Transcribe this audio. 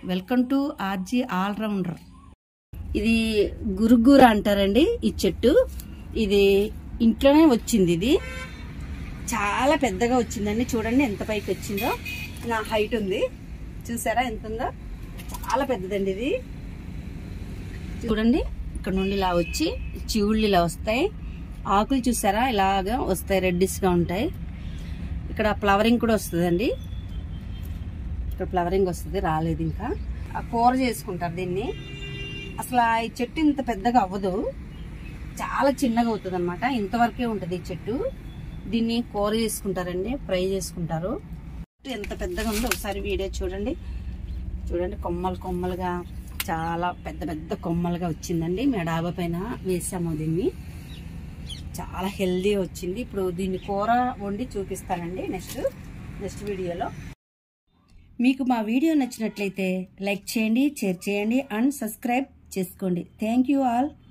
welcome to RG allrounder ఇది గురుగుర అంటారండి ఈ చెట్టు ఇది ఇంట్లోనే వచ్చింది ఇది చాలా పెద్దగా వచ్చిందండి చూడండి ఎంత పైకి వచ్చిందో నా హైట్ ఉంది చూసారా ఎంత ఉందో చాలా పెద్దదండి ఇది చూడండి ఇక్కడ నుండి ఇలా వచ్చి చివుళ్ళు ఇలా వస్తాయి ఆకులు చూసారా ఇలాగా వస్తాయి రెడ్డిష్గా ఉంటాయి ఇక్కడ ఫ్లవరింగ్ కూడా వస్తుందండి ఇక్కడ ఫ్లవరింగ్ వస్తుంది రాలేదు ఇంకా ఆ కూర చేసుకుంటారు దీన్ని అసలు ఆ ఈ చెట్టు ఇంత పెద్దగా అవ్వదు చాలా చిన్నగా అవుతుంది అనమాట ఇంతవరకే ఉంటుంది ఈ చెట్టు దీన్ని కూర చేసుకుంటారండి ఫ్రై చేసుకుంటారు ఎంత పెద్దగా ఉందో ఒకసారి వీడియో చూడండి చూడండి కొమ్మలు కొమ్మలుగా చాలా పెద్ద పెద్ద కొమ్మలుగా వచ్చిందండి మా డాబా పైన వేసాము దీన్ని చాలా హెల్దీ వచ్చింది ఇప్పుడు దీన్ని కూర వండి చూపిస్తానండి నెక్స్ట్ నెక్స్ట్ వీడియోలో మీకు మా వీడియో నచ్చినట్లయితే లైక్ చేయండి షేర్ చేయండి అండ్ సబ్స్క్రైబ్ చేసుకోండి థ్యాంక్ యూ ఆల్